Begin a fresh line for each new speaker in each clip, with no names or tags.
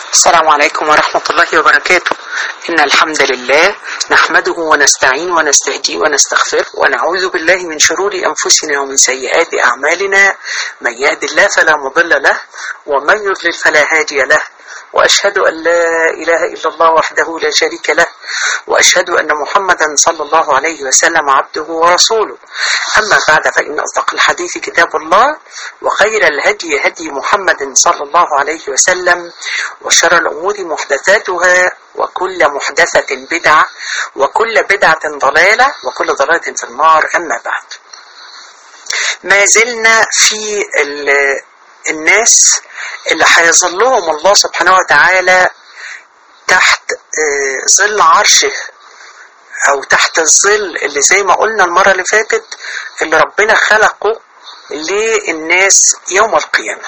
السلام عليكم ورحمة الله وبركاته إن الحمد لله نحمده ونستعين ونستهديه ونستغفر ونعوذ بالله من شرور أنفسنا ومن سيئات أعمالنا من يهد الله فلا مضل له ومن يضلل فلا هادي له وأشهد أن لا إله إلا الله وحده لا شريك له وأشهد أن محمدا صلى الله عليه وسلم عبده ورسوله أما بعد فإن أصدق الحديث كتاب الله وخير الهدي هدي محمد صلى الله عليه وسلم وشر الأمور محدثاتها وكل محدثة بدعة وكل بدعة ضلالة وكل ضلالة في النار أما بعد ما زلنا في الناس اللي هيظلهم الله سبحانه وتعالى تحت ظل عرشه او تحت الظل اللي زي ما قلنا المرة اللي فاتت اللي ربنا خلقه للناس يوم القيامة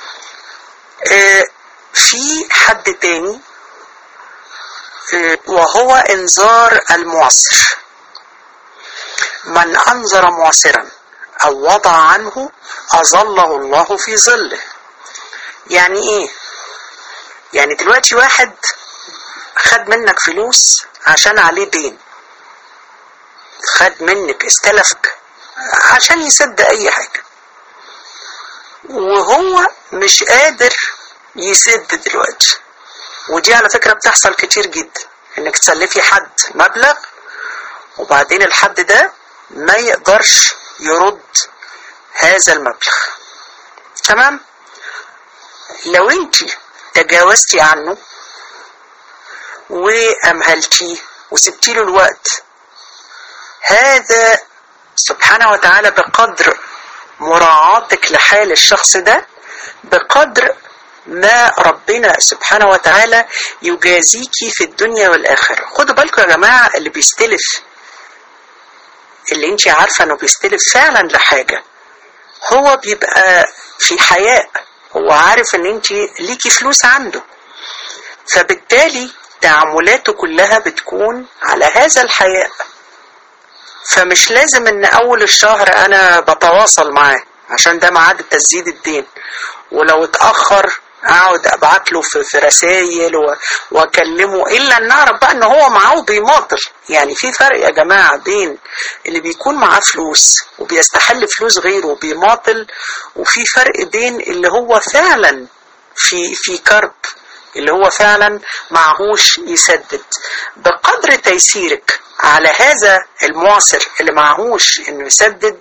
في حد تاني وهو انذار المعسر من انذر معسرا او وضع عنه اظله الله في ظله يعني ايه يعني دلوقتي واحد خد منك فلوس عشان عليه دين خد منك استلفك عشان يسد اي حاجة وهو مش قادر يسد دلوقتي ودي على فكرة بتحصل كتير جدا انك تسلفي حد مبلغ وبعدين الحد ده ما يقدرش يرد هذا المبلغ تمام لو انت تجاوزتي عنه وامهلتيه وسبتي له الوقت هذا سبحانه وتعالى بقدر مراعاتك لحال الشخص ده بقدر ما ربنا سبحانه وتعالى يجازيكي في الدنيا والآخرة خدوا بالكم يا جماعة اللي بيستلف اللي انت عارفة انه بيستلف فعلا لحاجة هو بيبقى في حياء هو عارف ان انت ليكي فلوس عنده فبالتالي تعاملاته كلها بتكون على هذا الحياء فمش لازم ان اول الشهر انا بتواصل معاه عشان ده ميعاد تسديد الدين ولو اتاخر اقعد ابعت له في, في رسائل واكلمه الا ان اعرف بقى ان هو معاه بيماطل يعني في فرق يا جماعه بين اللي بيكون معاه فلوس وبيستحل فلوس غيره وبيماطل وفي فرق بين اللي هو فعلا في في كرب اللي هو فعلا معهوش يسدد بقدر تيسيرك على هذا المعسر اللي معهوش انه يسدد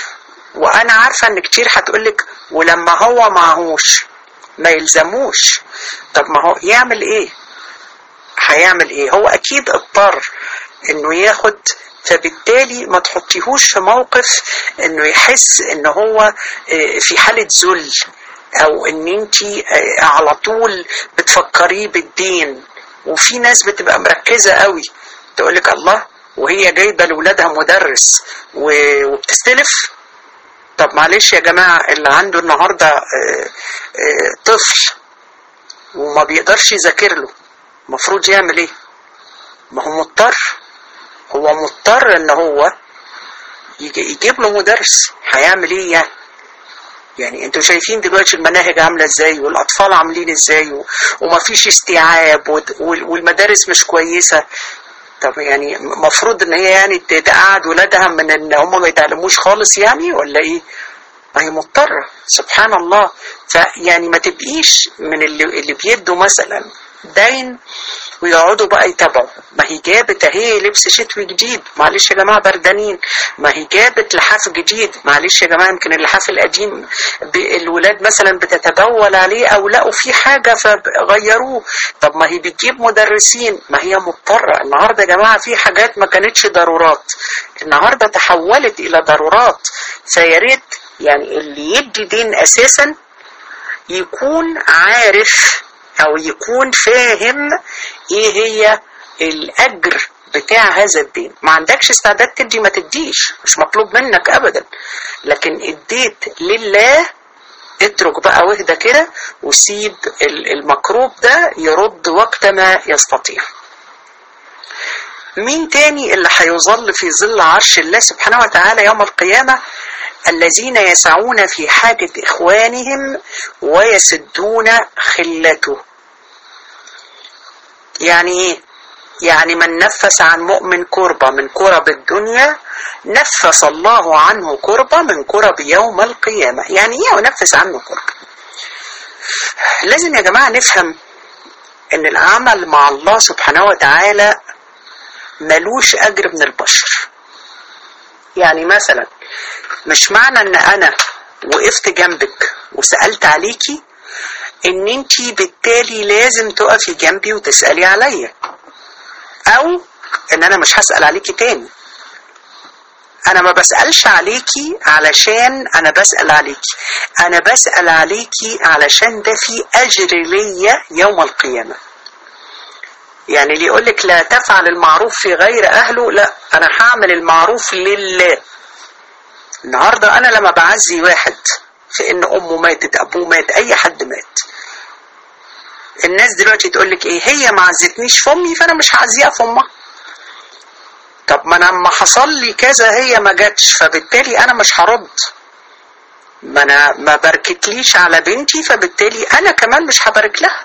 وانا عارفه ان كتير هتقولك ولما هو معهوش ما يلزموش طب ما هو يعمل ايه هيعمل ايه هو اكيد اضطر انه ياخد فبالتالي ما تحطيهوش في موقف انه يحس ان هو في حالة ذل او ان انت على طول بتفكريه بالدين وفي ناس بتبقى مركزة قوي تقولك الله وهي جايبة لولادها مدرس وبتستلف طب معلش يا جماعة اللي عنده النهاردة اه اه طفل وما بيقدرش يذاكر له المفروض يعمل ايه ما هو مضطر هو مضطر ان هو يجيب له مدرس هيعمل ايه يعني يعني انتوا شايفين دلوقتي المناهج عامله ازاي والاطفال عاملين ازاي ومفيش استيعاب والمدارس مش كويسه طب يعني المفروض ان هي يعني تقعد ولادها من ان هم ما يتعلموش خالص يعني ولا ايه ما هي مضطرة سبحان الله فيعني ما تبقيش من اللي, اللي بيدوا مثلا دين ويقعدوا بقى يتابعوا ما هي جابت اهي لبس شتوي جديد معلش يا جماعه بردانين ما هي جابت لحاف جديد معلش يا جماعه يمكن اللحاف القديم الولاد مثلا بتتبول عليه او لقوا فيه حاجه فغيروه طب ما هي بتجيب مدرسين ما هي مضطره النهارده يا جماعه في حاجات ما كانتش ضرورات النهارده تحولت الى ضرورات فيا ريت يعني اللي يدي دين اساسا يكون عارف او يكون فاهم ايه هي الاجر بتاع هذا الدين ما عندكش استعداد تدي ما تديش مش مطلوب منك ابدا لكن اديت لله اترك بقى واهدى كده وسيب المكروب ده يرد وقت ما يستطيع مين تاني اللي هيظل في ظل عرش الله سبحانه وتعالى يوم القيامة الذين يسعون في حاجة إخوانهم ويسدون خلته يعني ايه يعني من نفس عن مؤمن كربة من كرب الدنيا نفس الله عنه كربة من كرب يوم القيامة يعني ايه ونفس عنه كربة لازم يا جماعة نفهم ان العمل مع الله سبحانه وتعالى ملوش اجر من البشر يعني مثلا مش معنى ان انا وقفت جنبك وسألت عليكي ان انتي بالتالي لازم تقفي جنبي وتسألي عليا او ان انا مش هسأل عليكي تاني انا ما بسألش عليكي علشان انا بسأل عليكي انا بسأل عليكي علشان ده في اجر ليا يوم القيامة يعني اللي يقولك لا تفعل المعروف في غير اهله لا انا هعمل المعروف لله النهاردة انا لما بعزي واحد في ان امه ماتت ابوه مات اي حد مات الناس دلوقتي تقول لك ايه هي ما عزتنيش في امي فانا مش هعزيها في امها طب ما انا لما حصل لي كذا هي ما جاتش فبالتالي انا مش هرد ما انا ما باركتليش على بنتي فبالتالي انا كمان مش هبارك لها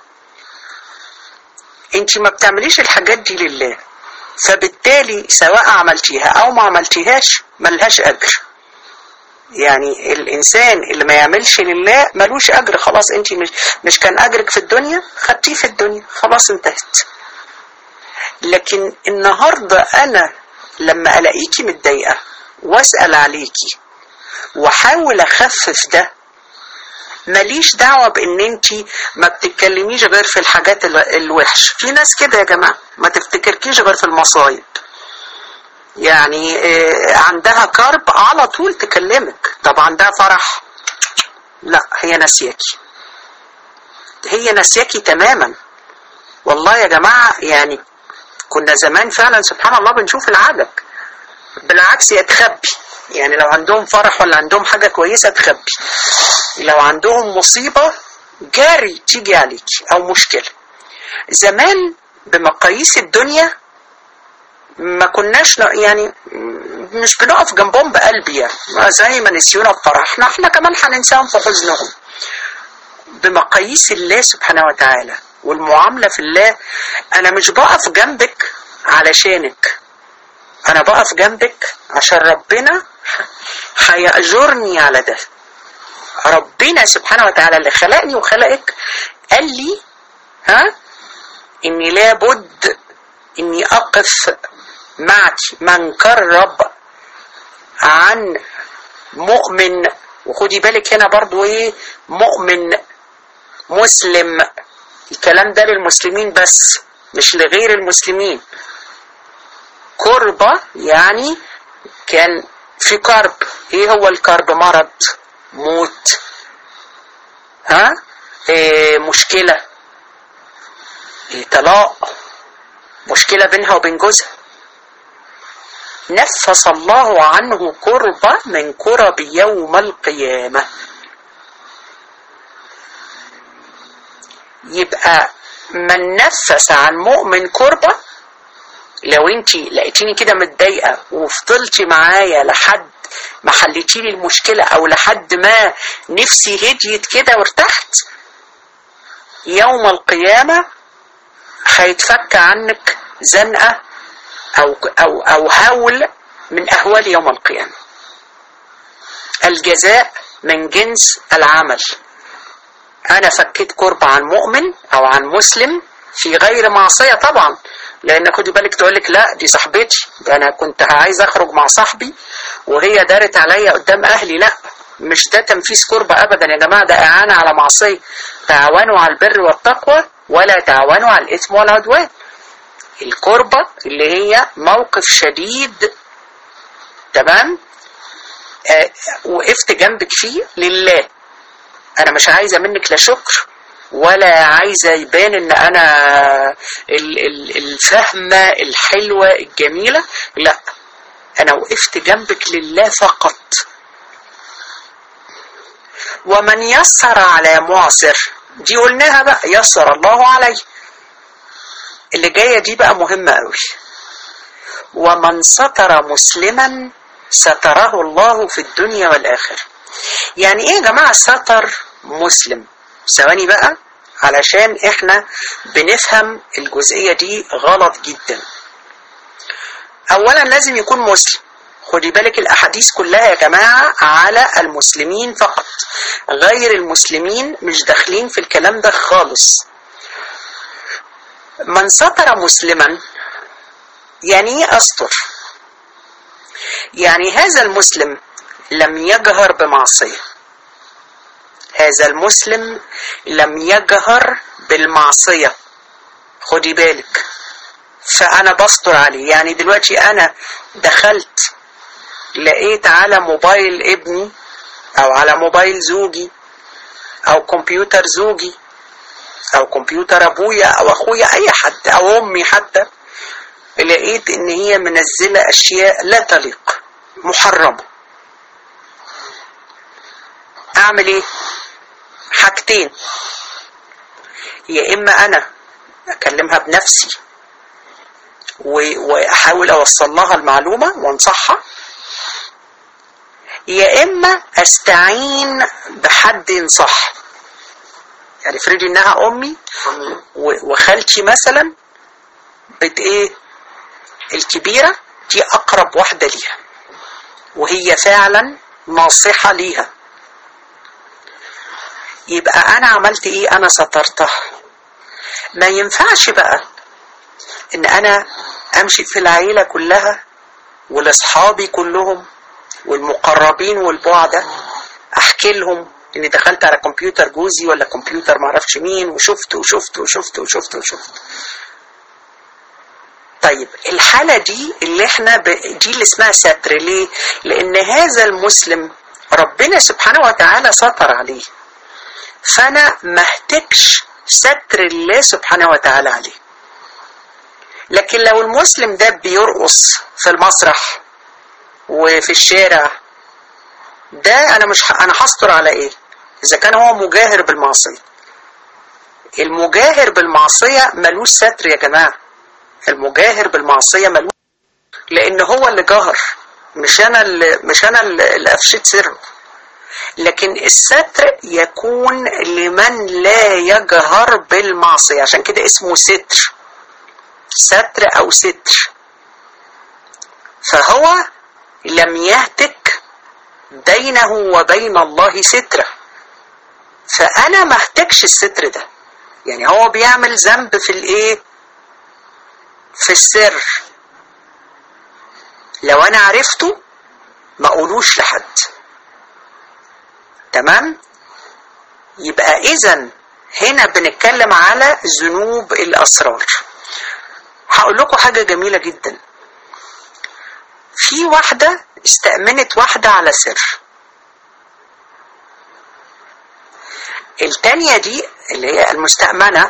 انت ما بتعمليش الحاجات دي لله فبالتالي سواء عملتيها او ما عملتيهاش ملهاش اجر يعني الانسان اللي ما يعملش لله ملوش اجر خلاص انت مش مش كان اجرك في الدنيا خدتيه في الدنيا خلاص انتهت لكن النهارده انا لما الاقيكي متضايقه واسال عليكي واحاول اخفف ده ماليش دعوة بان انت ما بتتكلميش غير في الحاجات الوحش في ناس كده يا جماعة ما تفتكركيش غير في المصايب يعني عندها كرب على طول تكلمك طب عندها فرح لا هي ناسياكي هي ناسياكي تماما والله يا جماعة يعني كنا زمان فعلا سبحان الله بنشوف العجب بالعكس هي تخبي يعني لو عندهم فرح ولا عندهم حاجة كويسة تخبي لو عندهم مصيبة جاري تيجي عليكي أو مشكلة زمان بمقاييس الدنيا ما كناش يعني مش بنقف جنبهم بقلبي يعني زي ما نسيونا بفرحنا احنا كمان هننساهم في حزنهم بمقاييس الله سبحانه وتعالى والمعاملة في الله أنا مش بقف جنبك علشانك أنا بقف جنبك عشان ربنا هيأجرني على ده ربنا سبحانه وتعالى اللي خلقني وخلقك قال لي ها إني لابد إني أقف معك من كرب عن مؤمن وخدي بالك هنا برضو ايه مؤمن مسلم الكلام ده للمسلمين بس مش لغير المسلمين كربة يعني كان في كرب ايه هو الكرب مرض موت ها إيه مشكلة إيه طلاق مشكلة بينها وبين جوزها نفس الله عنه كربة من كرب يوم القيامة يبقى من نفس عن مؤمن كربة لو انت لقيتيني كده متضايقة وفضلتي معايا لحد ما حليتي لي المشكلة او لحد ما نفسي هديت كده وارتحت يوم القيامة هيتفك عنك زنقة أو, أو, أو هول من أهوال يوم القيامة الجزاء من جنس العمل أنا فكيت كرب عن مؤمن أو عن مسلم في غير معصية طبعا لأن خدي بالك تقولك لا دي صاحبتي ده أنا كنت عايز أخرج مع صاحبي وهي دارت عليا قدام أهلي لا مش ده تنفيذ كرب أبدا يا جماعة ده إعانة على معصية تعاونوا على البر والتقوى ولا تعاونوا على الإثم والعدوان الكربة اللي هي موقف شديد تمام آه وقفت جنبك فيه لله انا مش عايزة منك لا شكر ولا عايزة يبان ان انا الفهمة الحلوة الجميلة لا انا وقفت جنبك لله فقط ومن يسر على معسر دي قلناها بقى يسر الله عليه اللي جاية دي بقى مهمة قوي ومن ستر مسلما ستره الله في الدنيا والآخرة يعني ايه يا جماعة ستر مسلم ثواني بقى علشان احنا بنفهم الجزئية دي غلط جدا اولا لازم يكون مسلم خدي بالك الاحاديث كلها يا جماعة على المسلمين فقط غير المسلمين مش داخلين في الكلام ده خالص من ستر مسلما يعني ايه استر يعني هذا المسلم لم يجهر بمعصية هذا المسلم لم يجهر بالمعصية خدي بالك فأنا بستر عليه يعني دلوقتي أنا دخلت لقيت على موبايل ابني أو على موبايل زوجي أو كمبيوتر زوجي أو كمبيوتر أبويا أو أخويا أي حد أو أمي حتى لقيت إن هي منزلة أشياء لا تليق محرمة أعمل إيه؟ حاجتين يا إما أنا أكلمها بنفسي واحاول اوصل لها المعلومه وانصحها يا اما استعين بحد ينصح يعني افرضي انها امي وخالتي مثلا بت ايه الكبيره دي اقرب واحده ليها وهي فعلا ناصحه ليها يبقى انا عملت ايه انا سترتها ما ينفعش بقى ان انا امشي في العيله كلها ولاصحابي كلهم والمقربين والبعدة احكي لهم اني دخلت على كمبيوتر جوزي ولا كمبيوتر معرفش مين وشفت وشفت وشفت وشفت وشفت طيب الحالة دي اللي احنا ب... دي اللي اسمها ستر ليه لان هذا المسلم ربنا سبحانه وتعالى ستر عليه فانا محتاجش ستر الله سبحانه وتعالى عليه لكن لو المسلم ده بيرقص في المسرح وفي الشارع ده انا مش ح... انا هستر على ايه اذا كان هو مجاهر بالمعصيه المجاهر بالمعصيه ملوش ستر يا جماعه المجاهر بالمعصيه ملوش لان هو اللي جهر مش انا اللي مش انا اللي افشيت سره لكن الستر يكون لمن لا يجهر بالمعصيه عشان كده اسمه ستر ستر او ستر فهو لم يهتك بينه وبين الله سترة فانا ما اهتكش الستر ده يعني هو بيعمل ذنب في الايه في السر لو انا عرفته ما اقولوش لحد تمام يبقى اذا هنا بنتكلم على ذنوب الاسرار هقول لكم حاجه جميله جدا في واحده استأمنت واحده على سر التانية دي اللي هي المستأمنة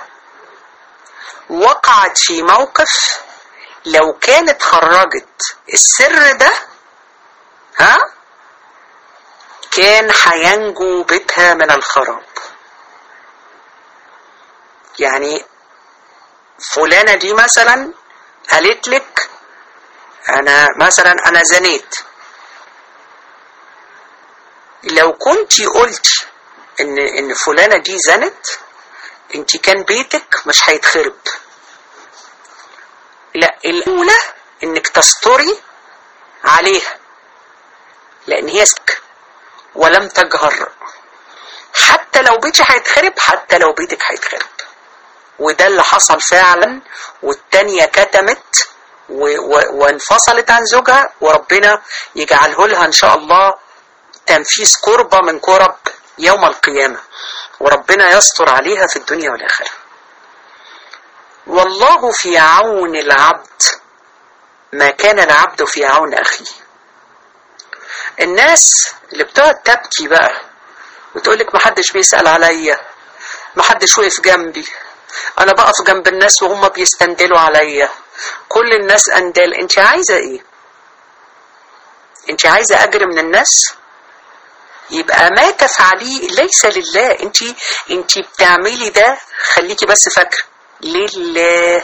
وقعت في موقف لو كانت خرجت السر ده ها كان هينجو بيتها من الخراب يعني فلانة دي مثلا قالت لك انا مثلا انا زنيت لو كنت قلت ان ان فلانة دي زنت انت كان بيتك مش هيتخرب لا الاولى انك تستري عليها لان هي سك ولم تجهر حتى لو بيتي هيتخرب حتى لو بيتك هيتخرب وده اللي حصل فعلا والتانية كتمت و و وانفصلت عن زوجها وربنا يجعله لها ان شاء الله تنفيذ قربة من قرب يوم القيامة وربنا يستر عليها في الدنيا والآخرة والله في عون العبد ما كان العبد في عون أخيه الناس اللي بتقعد تبكي بقى وتقولك محدش بيسأل عليا محدش وقف جنبي انا بقف جنب الناس وهم بيستندلوا عليا كل الناس اندال انت عايزه ايه انت عايزه اجر من الناس يبقى ما تفعليه ليس لله انت انت بتعملي ده خليكي بس فاكره لله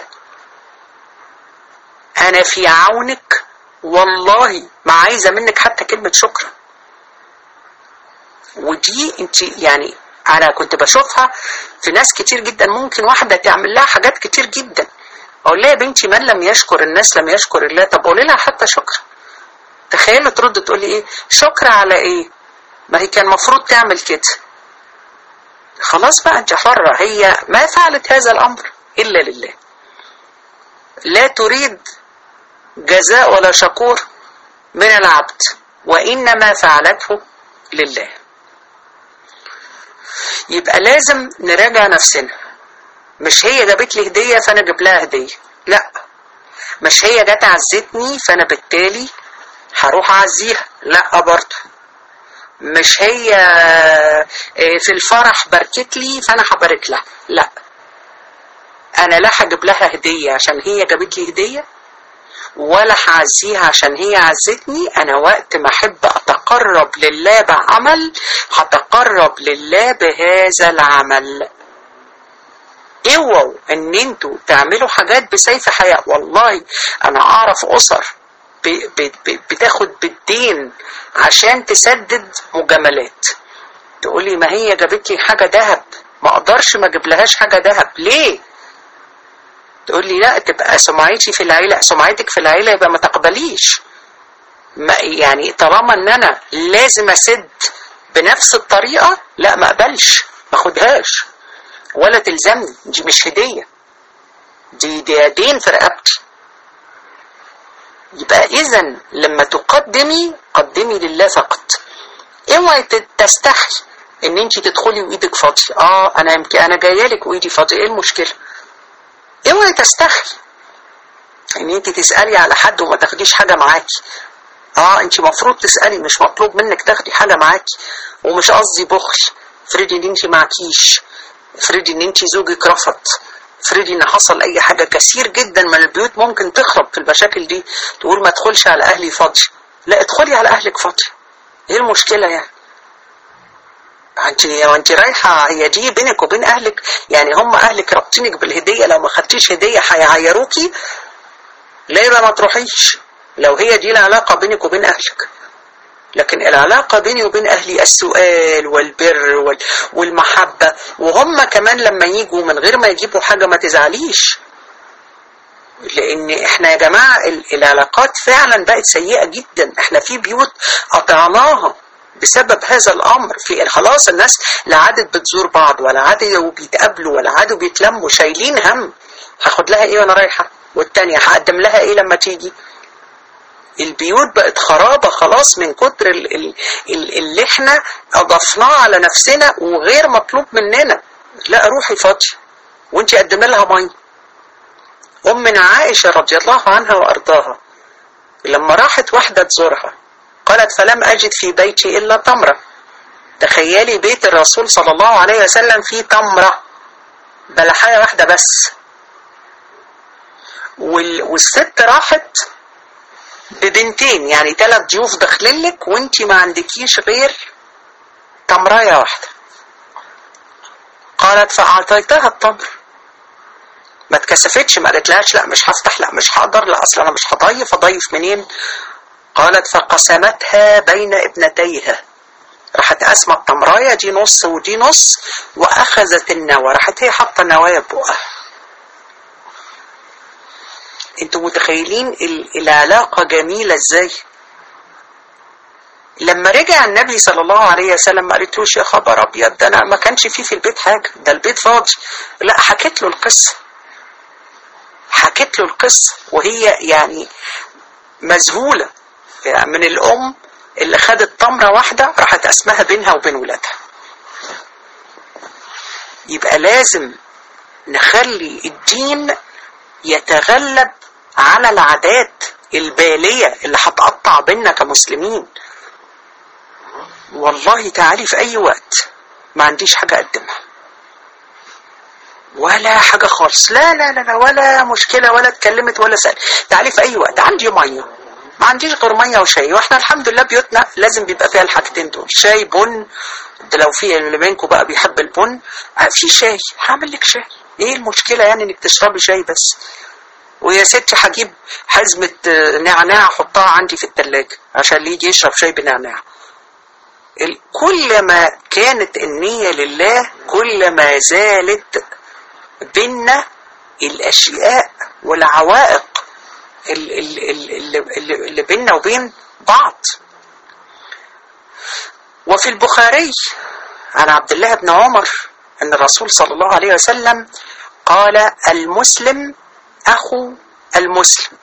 انا في عونك والله ما عايزه منك حتى كلمه شكر ودي انت يعني انا كنت بشوفها في ناس كتير جدا ممكن واحده تعمل لها حاجات كتير جدا اقول لها يا بنتي من لم يشكر الناس لم يشكر الله طب قولي لها حتى شكر تخيلوا ترد تقول لي ايه شكر على ايه ما هي كان المفروض تعمل كده خلاص بقى انت حرة هي ما فعلت هذا الامر الا لله لا تريد جزاء ولا شكور من العبد وانما فعلته لله يبقى لازم نراجع نفسنا مش هي جابت لي هدية فانا اجيب لها هدية لا مش هي جت عزتني فانا بالتالي هروح اعزيها لا برضه مش هي في الفرح باركت لي فانا هبارك لها لا انا لا هجيب لها هديه عشان هي جابت لي هديه ولا هعزيها عشان هي عزتني انا وقت ما احب اتقرب لله بعمل هتقرب لله بهذا العمل اوعوا ان انتوا تعملوا حاجات بسيف حياة والله انا اعرف اسر بتاخد بالدين عشان تسدد مجاملات تقولي ما هي جابت لي حاجه ذهب ما اقدرش ما اجيب لهاش حاجه ذهب ليه تقول لي لا تبقى سمعتي في العيله سمعتك في العيله يبقى ما تقبليش ما يعني طالما ان انا لازم اسد بنفس الطريقه لا ما اقبلش ما اخدهاش ولا تلزمني دي مش هديه دي دي دين في رقبتي يبقى اذا لما تقدمي قدمي لله فقط اوعي تستحي ان انت تدخلي وايدك فاضيه اه انا يمكن انا جايه لك وايدي فاضيه ايه المشكله اوعي تستحي ان انت تسالي على حد وما تاخديش حاجه معاكي اه انت مفروض تسالي مش مطلوب منك تاخدي حاجه معاكي ومش قصدي بخل افرضي ان انت معكيش افرضي ان انت زوجك رفض افرضي ان حصل اي حاجه كثير جدا من البيوت ممكن تخرب في المشاكل دي تقول ما ادخلش على اهلي فاضي لا ادخلي على اهلك فاضي ايه المشكله يعني انت وانت رايحه هي دي بينك وبين اهلك يعني هم اهلك رابطينك بالهديه لو ما خدتيش هديه هيعيروكي لا يبقى ما تروحيش لو هي دي العلاقه بينك وبين اهلك لكن العلاقة بيني وبين أهلي السؤال والبر وال... والمحبة وهم كمان لما يجوا من غير ما يجيبوا حاجة ما تزعليش لأن احنا يا جماعة العلاقات فعلا بقت سيئة جدا احنا في بيوت قطعناها بسبب هذا الامر في خلاص الناس لا عادت بتزور بعض ولا عادوا بيتقابلوا ولا عادوا بيتلموا شايلين هم هاخد لها ايه وانا رايحه والتانيه هقدم لها ايه لما تيجي البيوت بقت خرابة خلاص من كتر ال ال ال اللي احنا اضفناه على نفسنا وغير مطلوب مننا لا روحي فاضية وانت قدم لها مية أمنا عائشة رضي الله عنها وأرضاها لما راحت واحدة تزورها قالت فلم أجد في بيتي إلا تمرة تخيلي بيت الرسول صلى الله عليه وسلم فيه تمرة بلحاية واحدة بس وال والست راحت ببنتين يعني ثلاث ضيوف داخلين لك وانت ما عندكيش غير تمرايه واحده قالت فاعطيتها التمر ما اتكسفتش ما قالتلهاش لا مش هفتح لا مش هقدر لا اصل انا مش هضيف اضيف منين قالت فقسمتها بين ابنتيها راحت قاسمه التمرايه دي نص ودي نص واخذت النوى راحت هي حاطه النوايا بقها انتوا متخيلين العلاقة جميلة ازاي لما رجع النبي صلى الله عليه وسلم ما قالتلوش يا خبر ابيض ده انا ما كانش فيه في البيت حاجة ده البيت فاضي لا حكيت له القصة حكيت له القصة وهي يعني مذهولة يعني من الام اللي خدت تمرة واحدة راحت اسمها بينها وبين ولادها يبقى لازم نخلي الدين يتغلب على العادات البالية اللي هتقطع بينا كمسلمين والله تعالي في اي وقت ما عنديش حاجة اقدمها ولا حاجة خالص لا لا لا, لا ولا مشكلة ولا اتكلمت ولا سأل تعالي في اي وقت عندي مية ما عنديش غير مية وشاي واحنا الحمد لله بيوتنا لازم بيبقى فيها الحاجتين دول شاي بن لو في اللي منكم بقى بيحب البن في شاي هعمل لك شاي ايه المشكلة يعني انك تشربي شاي بس ويا ستي هجيب حزمة نعناع احطها عندي في التلاجة عشان اللي يجي يشرب شاي بنعناع كل ما كانت النية لله كل ما زالت بينا الأشياء والعوائق اللي, اللي, اللي بيننا وبين بعض وفي البخاري عن عبد الله بن عمر أن الرسول صلى الله عليه وسلم قال المسلم أخو المسلم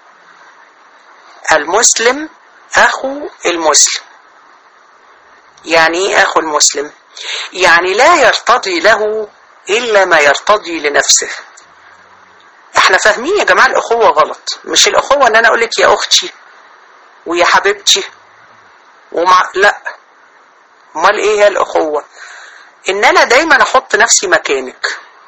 المسلم أخو المسلم يعني ايه أخو المسلم يعني لا يرتضي له إلا ما يرتضي لنفسه احنا فاهمين يا جماعة الأخوة غلط مش الأخوة ان انا اقولك يا اختي ويا حبيبتي ومع لا امال ايه هي الأخوة ان انا دايما احط نفسي مكانك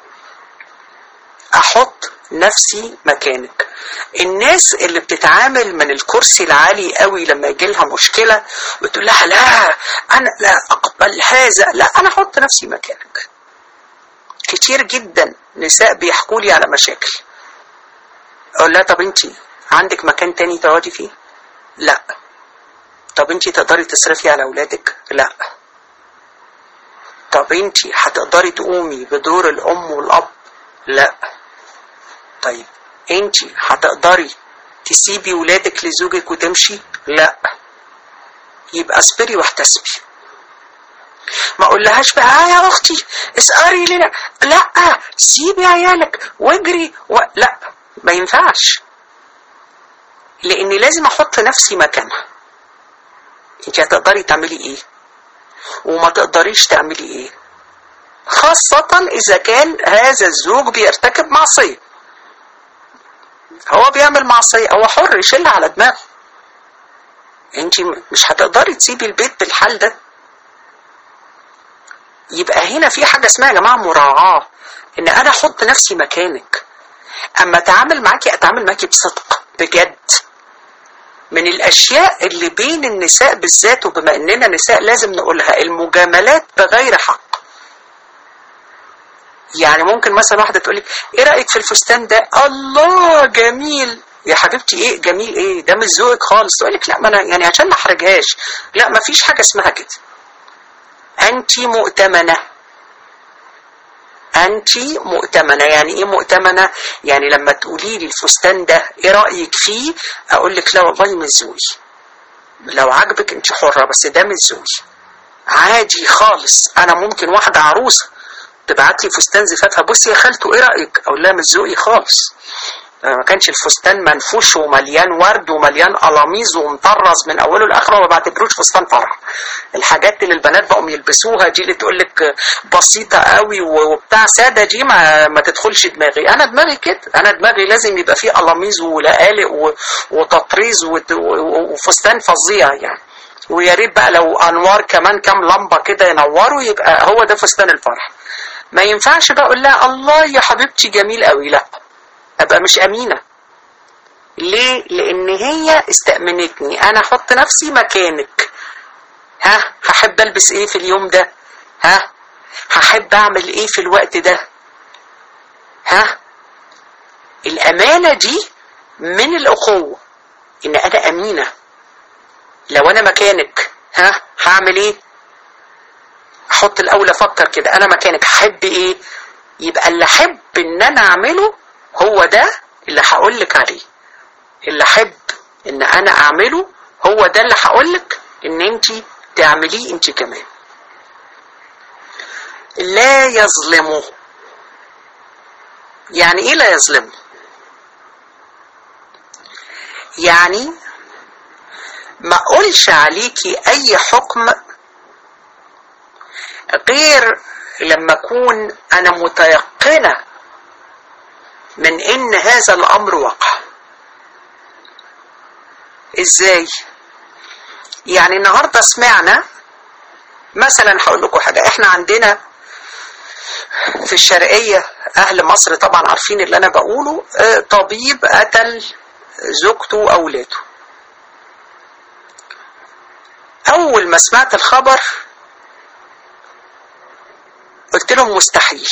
احط نفسي مكانك الناس اللي بتتعامل من الكرسي العالي قوي لما يجي لها مشكلة بتقول لها لا انا لا اقبل هذا لا انا احط نفسي مكانك كتير جدا نساء بيحكوا لي على مشاكل اقول لها طب انت عندك مكان تاني تقعدي فيه لا طب انت تقدري تصرفي على اولادك لا طب انت هتقدري تقومي بدور الام والاب لا طيب انت هتقدري تسيبي ولادك لزوجك وتمشي لا يبقى اصبري واحتسبي ما اقولهاش بقى يا اختي اسقري لنا لا سيبي عيالك واجري و... لا ما ينفعش لاني لازم احط نفسي مكانها انت هتقدري تعملي ايه وما تقدريش تعملي ايه خاصة اذا كان هذا الزوج بيرتكب معصية هو بيعمل معصية هو حر يشيلها على دماغه انت مش هتقدري تسيبي البيت بالحال ده يبقى هنا في حاجة اسمها يا جماعة مراعاة ان انا احط نفسي مكانك اما اتعامل معاكي اتعامل معاكي بصدق بجد من الاشياء اللي بين النساء بالذات وبما اننا نساء لازم نقولها المجاملات بغير حق يعني ممكن مثلا واحده تقول لك ايه رايك في الفستان ده الله جميل يا حبيبتي ايه جميل ايه ده مش ذوقك خالص تقول لك لا ما انا يعني عشان ما احرجهاش لا ما فيش حاجه اسمها كده انت مؤتمنه انت مؤتمنه يعني ايه مؤتمنه يعني لما تقولي لي الفستان ده ايه رايك فيه اقول لك لا والله مش ذوقي لو عجبك انت حره بس ده مش ذوقي عادي خالص انا ممكن واحده عروسه تبعت لي فستان زفافها بصي يا خالته ايه رايك اقول لها مش ذوقي خالص ما كانش الفستان منفوش ومليان ورد ومليان قلاميز ومطرز من اوله لاخره وما بعتبروش فستان فرح الحاجات اللي البنات بقوا يلبسوها دي اللي تقول لك بسيطه قوي وبتاع ساده دي ما, ما تدخلش دماغي انا دماغي كده انا دماغي لازم يبقى فيه قلاميز ولقالق وتطريز وفستان فظيع يعني ويا ريت بقى لو انوار كمان كام لمبه كده ينوروا يبقى هو ده فستان الفرح ما ينفعش بقى اقول لها الله يا حبيبتي جميل قوي لا ابقى مش امينه ليه لان هي استأمنتني انا احط نفسي مكانك ها هحب البس ايه في اليوم ده ها هحب اعمل ايه في الوقت ده ها الامانه دي من الاخوه ان انا امينه لو انا مكانك ها هعمل ايه احط الاول افكر كده انا مكانك احب ايه يبقى اللي احب ان انا اعمله هو ده اللي هقول لك عليه اللي احب ان انا اعمله هو ده اللي هقول لك ان انت تعمليه انت كمان لا يظلمه يعني ايه لا يظلمه يعني ما اقولش عليكي اي حكم غير لما اكون انا متيقنه من ان هذا الامر وقع ازاي يعني النهارده سمعنا مثلا هقول لكم حاجه احنا عندنا في الشرقيه اهل مصر طبعا عارفين اللي انا بقوله طبيب قتل زوجته واولاده اول ما سمعت الخبر قلت لهم مستحيل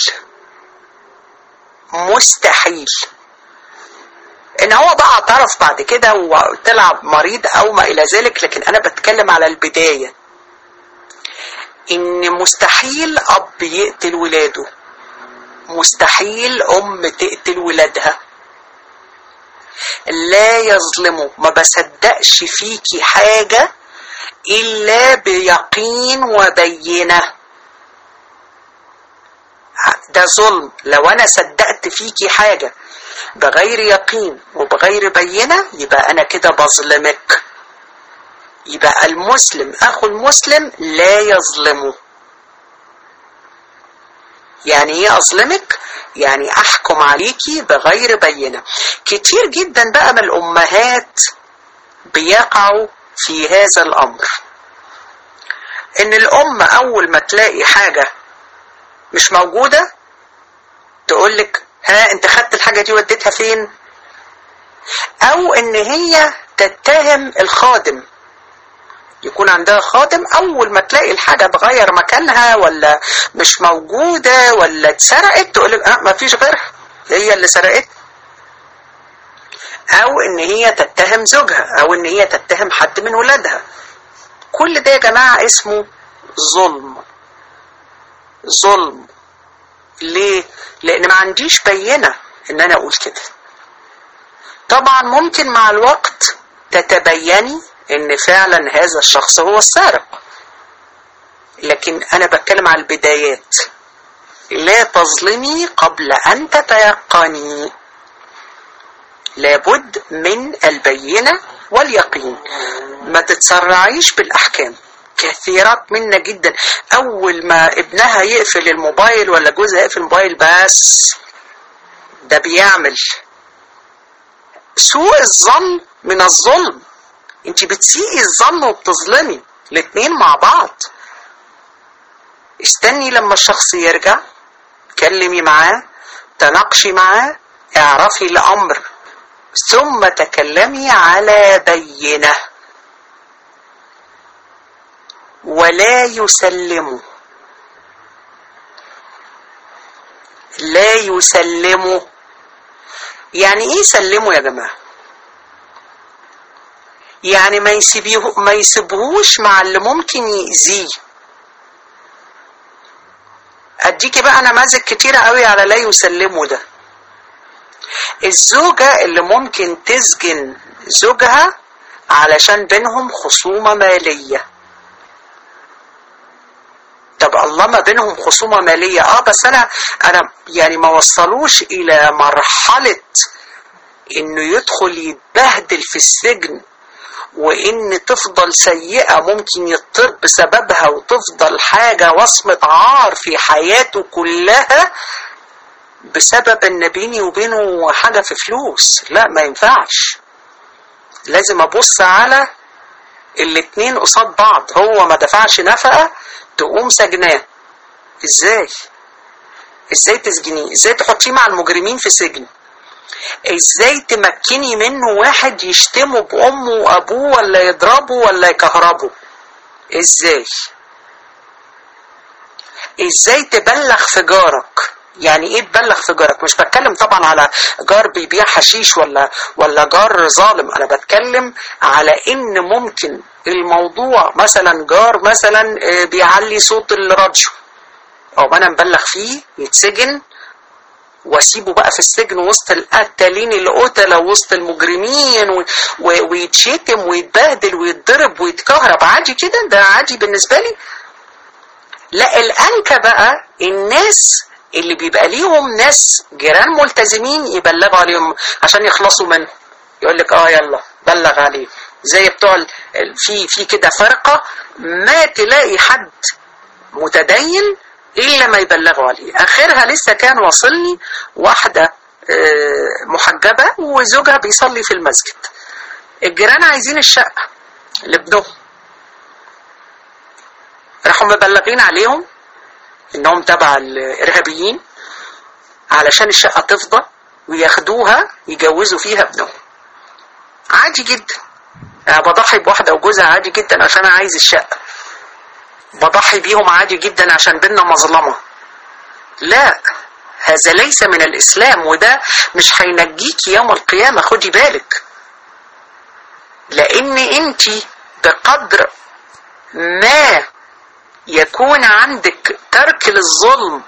مستحيل ان هو بقى اعترف بعد كده وطلع مريض او ما الى ذلك لكن انا بتكلم على البدايه ان مستحيل اب يقتل ولاده مستحيل ام تقتل ولادها لا يظلمه ما بصدقش فيكي حاجة إلا بيقين وبينة ده ظلم لو أنا صدقت فيكي حاجة بغير يقين وبغير بينة يبقى أنا كده بظلمك يبقى المسلم أخو المسلم لا يظلمه يعني ايه اظلمك يعني احكم عليكي بغير بينة كتير جدا بقى من الامهات بيقعوا في هذا الامر ان الام اول ما تلاقي حاجة مش موجودة تقولك ها انت خدت الحاجة دي وديتها فين او ان هي تتهم الخادم يكون عندها خادم اول ما تلاقي الحاجه اتغير مكانها ولا مش موجوده ولا اتسرقت تقول لك اه ما فيش غيرها هي اللي سرقت او ان هي تتهم زوجها او ان هي تتهم حد من ولادها كل ده يا جماعه اسمه ظلم ظلم ليه لان ما عنديش بينه ان انا اقول كده طبعا ممكن مع الوقت تتبيني ان فعلا هذا الشخص هو السارق لكن انا بتكلم على البدايات لا تظلمي قبل ان تتيقني لابد من البينة واليقين ما تتسرعيش بالاحكام كثيرات منا جدا اول ما ابنها يقفل الموبايل ولا جوزها يقفل الموبايل بس ده بيعمل سوء الظن من الظلم انت بتسيئي الظن وبتظلمي الاتنين مع بعض استني لما الشخص يرجع كلمي معاه تناقشي معاه اعرفي الامر ثم تكلمي على بينه ولا يسلموا لا يسلموا يعني ايه يسلموا يا جماعه يعني ما يسيبيه ما يسيبهوش مع اللي ممكن يأذيه اديكي بقى نماذج كتيرة قوي على لا يسلموا ده الزوجة اللي ممكن تسجن زوجها علشان بينهم خصومة مالية طب الله ما بينهم خصومة مالية اه بس انا انا يعني ما وصلوش الى مرحلة انه يدخل يتبهدل في السجن وان تفضل سيئة ممكن يضطر بسببها وتفضل حاجة وصمة عار في حياته كلها بسبب ان بيني وبينه حاجة في فلوس لا ما ينفعش لازم ابص على الاتنين قصاد بعض هو ما دفعش نفقة تقوم سجناه ازاي ازاي تسجنيه ازاي تحطيه مع المجرمين في سجن ازاي تمكني منه واحد يشتمه بامه وابوه ولا يضربه ولا يكهربه ازاي ازاي تبلغ في جارك يعني ايه تبلغ في جارك مش بتكلم طبعا على جار بيبيع حشيش ولا ولا جار ظالم انا بتكلم على ان ممكن الموضوع مثلا جار مثلا بيعلي صوت الراديو او انا مبلغ فيه يتسجن واسيبه بقى في السجن وسط القتالين اللي قتلوا وسط المجرمين و... و... ويتشتم ويتبهدل ويتضرب ويتكهرب عادي كده ده عادي بالنسبه لي لا الانكى بقى الناس اللي بيبقى ليهم ناس جيران ملتزمين يبلغوا عليهم عشان يخلصوا منه يقول لك اه يلا بلغ عليه زي بتوع ال... في في كده فرقه ما تلاقي حد متدين الا ما يبلغوا عليه اخرها لسه كان واصلني واحده محجبه وزوجها بيصلي في المسجد الجيران عايزين الشقه لابنهم راحوا مبلغين عليهم انهم تبع الارهابيين علشان الشقه تفضى وياخدوها يجوزوا فيها ابنهم عادي جدا انا بضحي بواحده وجوزها عادي جدا عشان انا عايز الشقه بضحي بيهم عادي جدا عشان بينا مظلمة لا هذا ليس من الإسلام وده مش هينجيك يوم القيامة خدي بالك لأن أنت بقدر ما يكون عندك ترك للظلم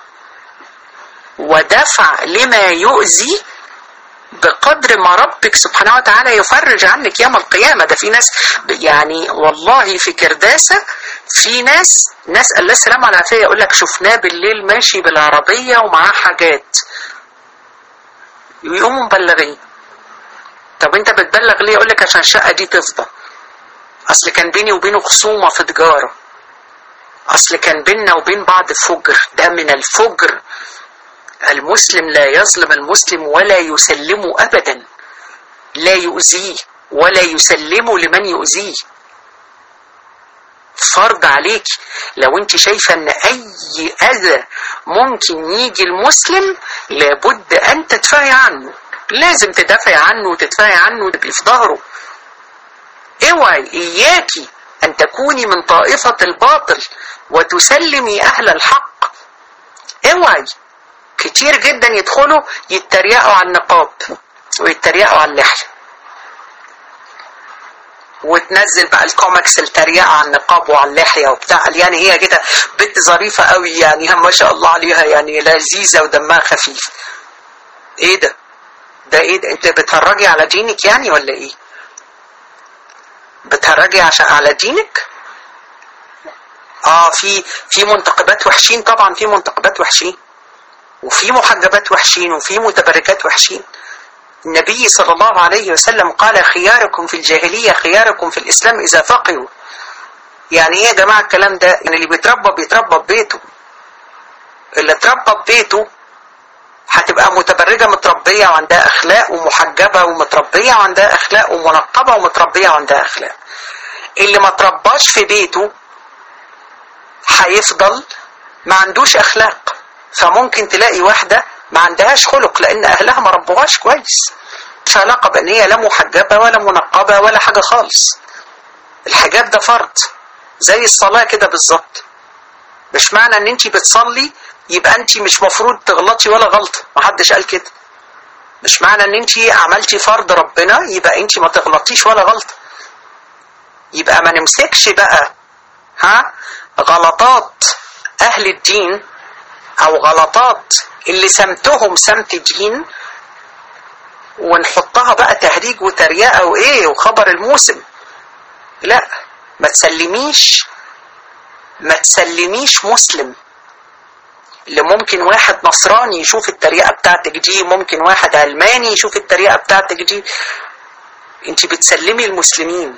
ودفع لما يؤذي بقدر ما ربك سبحانه وتعالى يفرج عنك يوم القيامة ده في ناس يعني والله في كرداسة في ناس نسأل الله السلامة والعافية يقول لك شفناه بالليل ماشي بالعربية ومعاه حاجات يقوموا مبلغين طب انت بتبلغ ليه يقول لك عشان الشقة دي تفضى اصل كان بيني وبينه خصومة في تجارة اصل كان بيننا وبين بعض فجر ده من الفجر المسلم لا يظلم المسلم ولا يسلمه ابدا لا يؤذيه ولا يسلمه لمن يؤذيه فرض عليك لو انت شايفة ان اي اذى ممكن يجي المسلم لابد ان تدفعي عنه لازم تدافعي عنه وتدفعي عنه وتبقي في ظهره اوعي اياكي ان تكوني من طائفة الباطل وتسلمي اهل الحق اوعي كتير جدا يدخلوا يتريقوا على النقاب ويتريقوا على اللحية وتنزل بقى الكوميكس التريقة على النقاب وعلى اللحية وبتاع يعني هي كده بنت ظريفة قوي يعني ما شاء الله عليها يعني لذيذة ودمها خفيف ايه ده ده ايه ده انت بتهرجي على دينك يعني ولا ايه بتهرجي عشان على دينك اه في في منتقبات وحشين طبعا في منتقبات وحشين وفي محجبات وحشين وفي متبرجات وحشين النبي صلى الله عليه وسلم قال خياركم في الجاهلية خياركم في الإسلام إذا فقهوا يعني ايه يا جماعة الكلام ده يعني اللي بيتربى بيتربى ببيته اللي اتربى ببيته هتبقى متبرجة متربية وعندها أخلاق ومحجبة ومتربية وعندها أخلاق ومنقبة ومتربية وعندها أخلاق اللي ما ترباش في بيته هيفضل ما عندوش أخلاق فممكن تلاقي واحدة ما عندهاش خلق لأن أهلها ما ربوهاش كويس مش علاقة بأن هي لا محجبة ولا منقبة ولا حاجة خالص الحجاب ده فرض زي الصلاة كده بالظبط مش معنى ان انت بتصلي يبقى انت مش مفروض تغلطي ولا غلطة محدش قال كده مش معنى ان انت عملتي فرض ربنا يبقى انت ما تغلطيش ولا غلطة يبقى ما نمسكش بقى ها غلطات اهل الدين او غلطات اللي سمتهم سمت دين ونحطها بقى تهريج وتريقة وايه وخبر الموسم لا ما تسلميش ما تسلميش مسلم اللي ممكن واحد نصراني يشوف التريقة بتاعتك دي ممكن واحد علماني يشوف التريقة بتاعتك دي انت بتسلمي المسلمين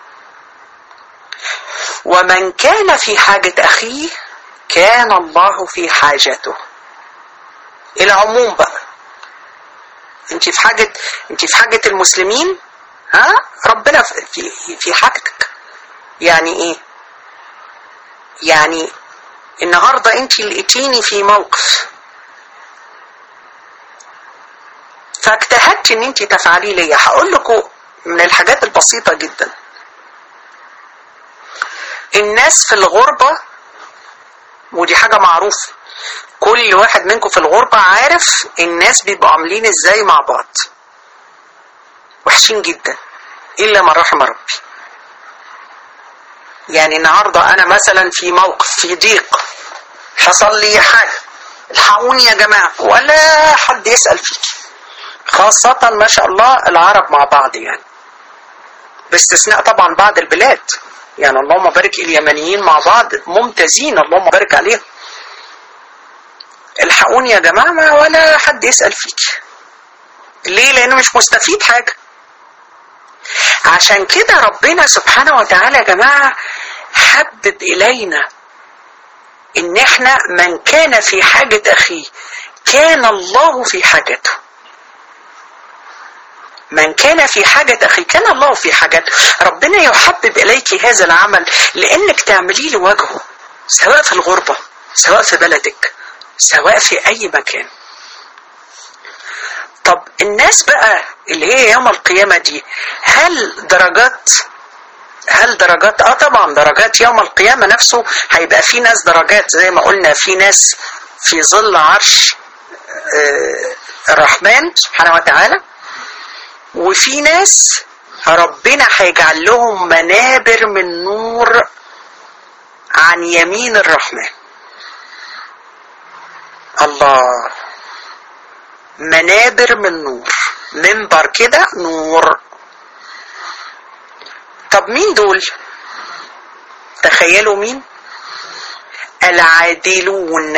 ومن كان في حاجة أخيه كان الله في حاجته العموم بقى انت في حاجة انت في حاجة المسلمين ها ربنا في, في حاجتك يعني ايه يعني النهارده انت لقيتيني في موقف فاجتهدت ان انت تفعليه ليا هقول لكم من الحاجات البسيطه جدا الناس في الغربه ودي حاجه معروفه كل واحد منكم في الغربه عارف الناس بيبقوا عاملين ازاي مع بعض وحشين جدا الا من رحم ربي يعني النهارده انا مثلا في موقف في ضيق حصل لي حاجه الحقوني يا جماعه ولا حد يسال فيك خاصة ما شاء الله العرب مع بعض يعني باستثناء طبعا بعض البلاد يعني اللهم بارك اليمنيين مع بعض ممتازين اللهم بارك عليهم الحقوني يا جماعة ما ولا حد يسأل فيك ليه لأنه مش مستفيد حاجة عشان كده ربنا سبحانه وتعالى يا جماعة حبب إلينا إن إحنا من كان في حاجة أخيه كان الله في حاجته من كان في حاجة أخي كان الله في حاجته ربنا يحبب إليك هذا العمل لأنك تعمليه لوجهه سواء في الغربة سواء في بلدك سواء في أي مكان طب الناس بقى اللي هي يوم القيامة دي هل درجات هل درجات اه طبعا درجات يوم القيامة نفسه هيبقى في ناس درجات زي ما قلنا في ناس في ظل عرش آه الرحمن سبحانه وتعالى وفي ناس ربنا هيجعل لهم منابر من نور عن يمين الرحمن الله منابر من نور منبر كده نور طب مين دول تخيلوا مين العادلون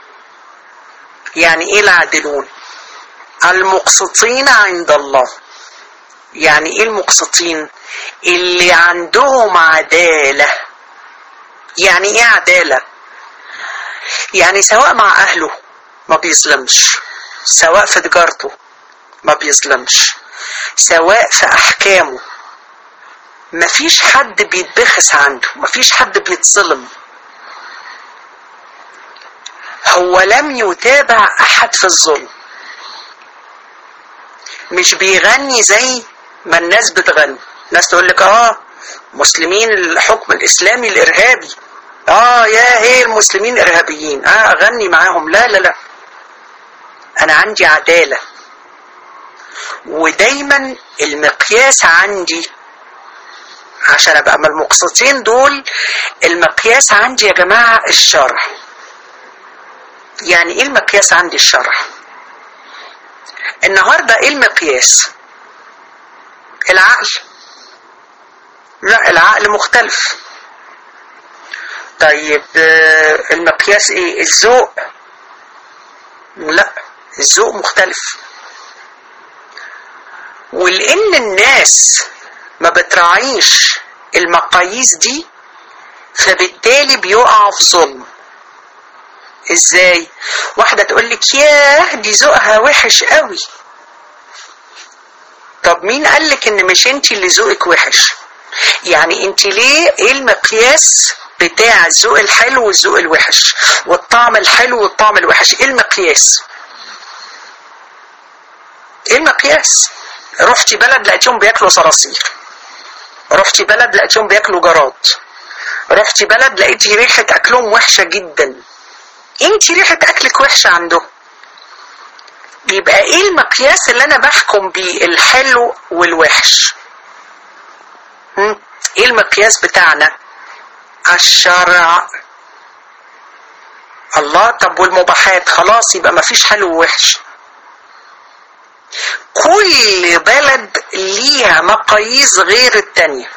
يعني ايه العادلون المقسطين عند الله يعني ايه المقسطين اللي عندهم عدالة يعني ايه عدالة يعني سواء مع اهله ما بيظلمش سواء في تجارته ما بيظلمش سواء في احكامه مفيش حد بيتبخس عنده مفيش حد بيتظلم هو لم يتابع احد في الظلم مش بيغني زي ما الناس بتغني ناس تقول لك اه مسلمين الحكم الاسلامي الارهابي اه يا هي المسلمين ارهابيين اه اغني معاهم لا لا لا انا عندي عداله ودايما المقياس عندي عشان ابقى من المقسطين دول المقياس عندي يا جماعه الشرع يعني ايه المقياس عندي الشرع النهارده ايه المقياس العقل لا العقل مختلف طيب المقياس ايه الذوق لا الذوق مختلف ولان الناس ما بتراعيش المقاييس دي فبالتالي بيقعوا في ظلم ازاي واحده تقول لك ياه دي ذوقها وحش قوي طب مين قال لك ان مش انت اللي ذوقك وحش يعني انت ليه ايه المقياس بتاع الذوق الحلو والذوق الوحش والطعم الحلو والطعم الوحش ايه المقياس ايه المقياس رحتي بلد لقيتيهم بياكلوا صراصير رحتي بلد لقيتيهم بياكلوا جراد رحتي بلد لقيتي ريحه اكلهم وحشه جدا انت ريحه اكلك وحشه عندهم يبقى ايه المقياس اللي انا بحكم بيه الحلو والوحش هم؟ ايه المقياس بتاعنا الشرع الله طب والمباحات خلاص يبقى مفيش حلو ووحش كل بلد ليها مقاييس غير التانية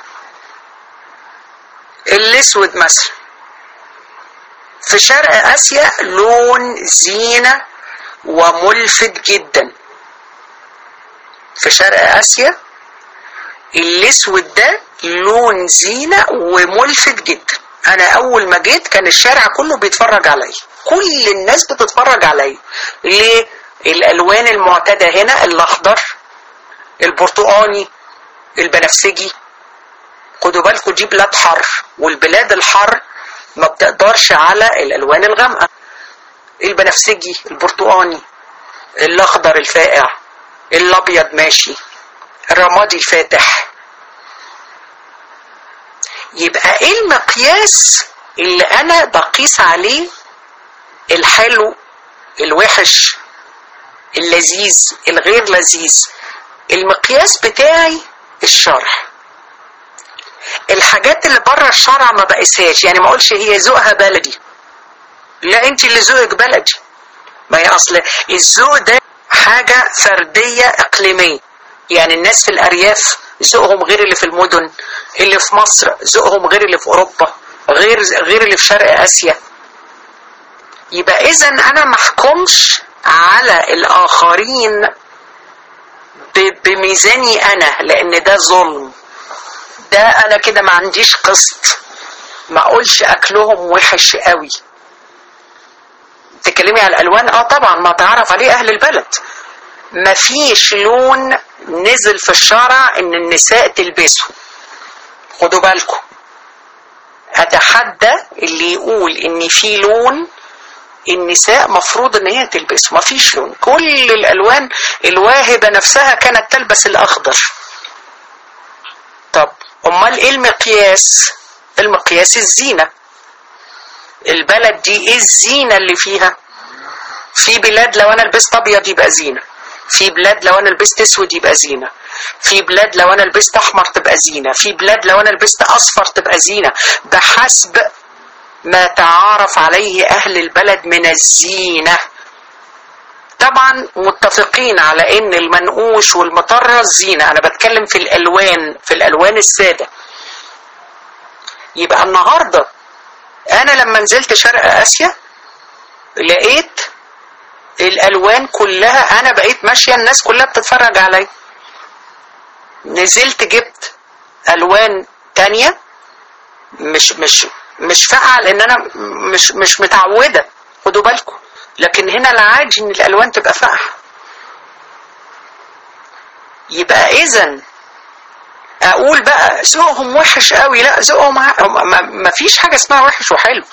الاسود مثلا في شرق اسيا لون زينة وملفت جدا في شرق اسيا الاسود ده لون زينة وملفت جدا انا اول ما جيت كان الشارع كله بيتفرج عليا كل الناس بتتفرج عليا ليه الالوان المعتاده هنا الاخضر البرتقاني البنفسجي خدوا بالكم دي بلاد حر والبلاد الحر ما بتقدرش على الالوان الغامقه البنفسجي البرتقاني الاخضر الفاقع الابيض ماشي الرمادي الفاتح يبقى ايه المقياس اللي انا بقيس عليه الحلو الوحش اللذيذ الغير لذيذ المقياس بتاعي الشرع الحاجات اللي بره الشرع ما بقيسهاش يعني ما اقولش هي ذوقها بلدي لا انت اللي ذوقك بلدي ما هي اصل الذوق ده حاجه فرديه اقليميه يعني الناس في الارياف ذوقهم غير اللي في المدن اللي في مصر ذوقهم غير اللي في اوروبا غير غير اللي في شرق اسيا يبقى اذا انا محكمش على الاخرين بميزاني انا لان ده ظلم ده انا كده ما عنديش قسط ما اقولش اكلهم وحش قوي تكلمي على الالوان اه طبعا ما تعرف عليه اهل البلد ما فيش لون نزل في الشرع ان النساء تلبسه خدوا بالكم اتحدى اللي يقول ان في لون النساء مفروض ان هي تلبسه مفيش لون كل الالوان الواهبه نفسها كانت تلبس الاخضر طب امال ايه المقياس المقياس الزينه البلد دي ايه الزينه اللي فيها في بلاد لو انا لبست ابيض يبقى زينه في بلاد لو انا لبست اسود يبقى زينه في بلاد لو انا لبست احمر تبقى زينه في بلاد لو انا لبست اصفر تبقى زينه بحسب ما تعارف عليه أهل البلد من الزينة طبعا متفقين على ان المنقوش والمطرز زينة انا بتكلم في الالوان في الالوان السادة يبقى النهاردة انا لما نزلت شرق اسيا لقيت الالوان كلها انا بقيت ماشية الناس كلها بتتفرج عليا نزلت جبت الوان تانية مش مش مش فاقعة لان انا مش مش متعودة خدوا بالكم لكن هنا العادي ان الالوان تبقى فاقعة يبقى اذا اقول بقى ذوقهم وحش قوي لا ذوقهم ما فيش حاجة اسمها وحش وحلو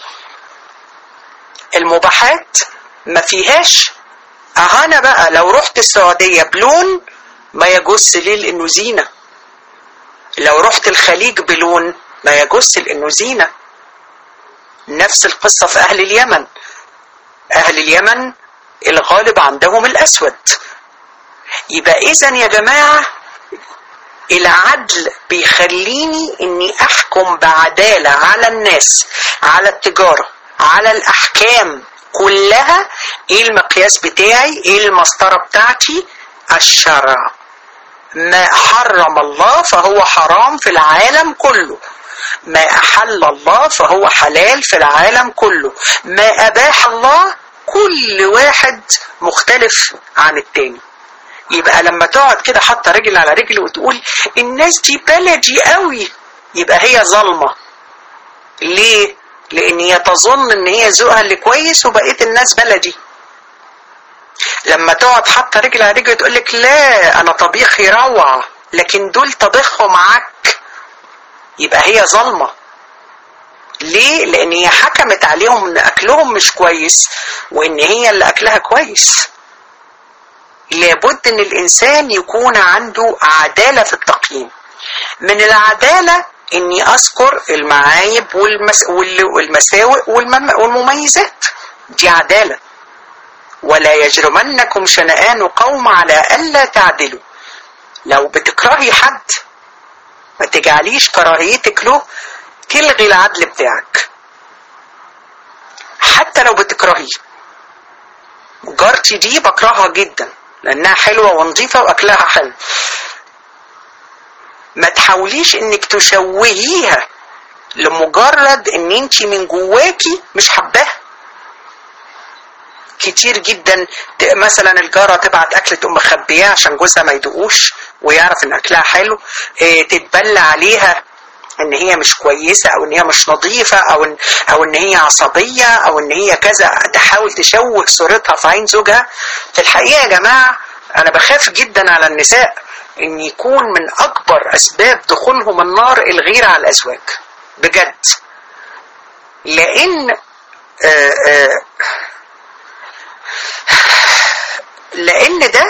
المباحات ما فيهاش انا بقى لو رحت السعودية بلون ما يجوز ليه لانه زينة لو رحت الخليج بلون ما يجوز لانه زينة نفس القصة في اهل اليمن اهل اليمن الغالب عندهم الاسود يبقى اذا يا جماعة العدل بيخليني اني احكم بعدالة على الناس على التجارة على الاحكام كلها ايه المقياس بتاعي ايه المسطرة بتاعتي الشرع ما حرم الله فهو حرام في العالم كله ما أحل الله فهو حلال في العالم كله ما أباح الله كل واحد مختلف عن التاني يبقى لما تقعد كده حاطه رجل على رجل وتقول الناس دي بلدي قوي يبقى هي ظالمه ليه لان هي تظن ان هي ذوقها اللي كويس وبقيه الناس بلدي لما تقعد حاطه رجل على رجل تقول لك لا انا طبيخي روعه لكن دول طبيخهم عك يبقى هي ظالمه ليه لان هي حكمت عليهم ان اكلهم مش كويس وان هي اللي اكلها كويس لابد ان الانسان يكون عنده عداله في التقييم من العداله اني اذكر المعايب والمس... والمساوئ والمم... والمميزات دي عداله ولا يجرمنكم شنآن قوم على ألا تعدلوا لو بتكرهي حد ما تجعليش كراهيتك له تلغي العدل بتاعك حتى لو بتكرهيه جارتي دي بكرهها جدا لانها حلوه ونظيفه واكلها حلو ما تحاوليش انك تشوهيها لمجرد ان انت من جواكي مش حباها كتير جدا مثلا الجاره تبعت اكل تقوم مخبياه عشان جوزها ما يدوقوش ويعرف ان اكلها حلو اه تتبلى عليها ان هي مش كويسه او ان هي مش نظيفه او ان او ان هي عصبيه او ان هي كذا تحاول تشوه صورتها في عين زوجها في الحقيقه يا جماعه انا بخاف جدا على النساء ان يكون من اكبر اسباب دخولهم النار الغيره على الازواج بجد لان آآ آآ لان ده